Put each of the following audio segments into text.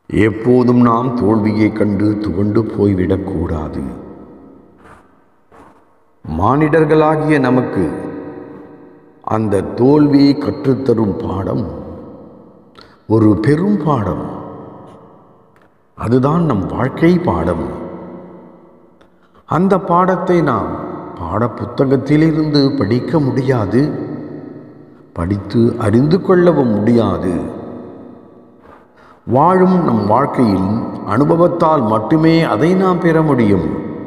எப்போதும் நாம் தோல்வியைக் கண்டு துவண்டு போய்விடக்கூடாது மானிடர்களாகிய நமக்கு அந்த தோல்வியை கற்றுத்தரும் பாடம் ஒரு பெரும் பாடம் அதுதான் நம் வாழ்க்கை பாடம் அந்த பாடத்தை நாம் பாட புத்தகத்திலிருந்து படிக்க முடியாது படித்து அறிந்து கொள்ளவும் முடியாது வாழும் நம் வாழ்க்கையில் அனுபவத்தால் மட்டுமே அதை நாம் பெற முடியும்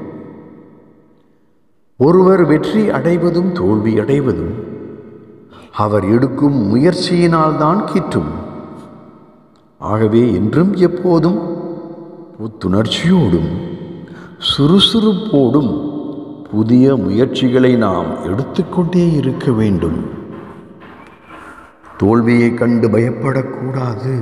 ஒருவர் வெற்றி அடைவதும் தோல்வி அடைவதும் அவர் எடுக்கும் முயற்சியினால்தான் கிட்டும் ஆகவே என்றும் எப்போதும் புத்துணர்ச்சியோடும் சுறுசுறுப்போடும் புதிய முயற்சிகளை நாம் எடுத்துக்கொண்டே இருக்க வேண்டும் தோல்வியைக் கண்டு பயப்படக்கூடாது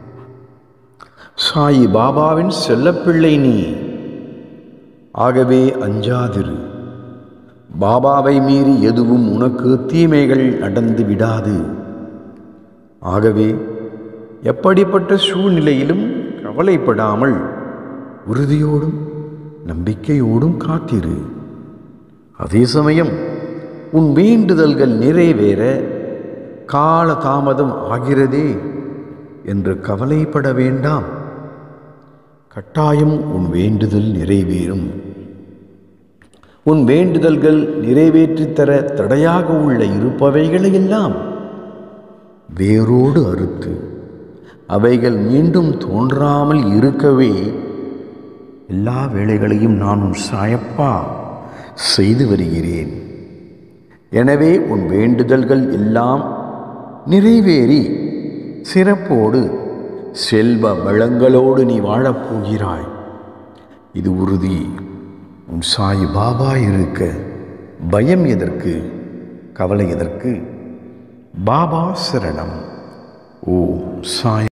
சாயி பாபாவின் செல்லப்பிள்ளை நீ ஆகவே அஞ்சாதிரு பாபாவை மீறி எதுவும் உனக்கு தீமைகள் நடந்து விடாது ஆகவே எப்படிப்பட்ட சூழ்நிலையிலும் கவலைப்படாமல் உறுதியோடும் நம்பிக்கையோடும் காத்திரு அதே சமயம் உன் வேண்டுதல்கள் நிறைவேற கால தாமதம் ஆகிறதே என்று கவலைப்பட வேண்டாம் கட்டாயம் உன் வேண்டுதல் நிறைவேறும் உன் வேண்டுதல்கள் நிறைவேற்றித் தர தடையாக உள்ள இருப்பவைகளை எல்லாம் வேரோடு அறுத்து அவைகள் மீண்டும் தோன்றாமல் இருக்கவே எல்லா வேலைகளையும் நான் உன் சாயப்பா செய்து வருகிறேன் எனவே உன் வேண்டுதல்கள் எல்லாம் நிறைவேறி சிறப்போடு செல்வ வளங்களோடு நீ வாழப்போகிறாய் இது உறுதி உன் சாய் பாபா இருக்க பயம் எதற்கு கவலை எதற்கு பாபா சரணம் ஓம் சாய்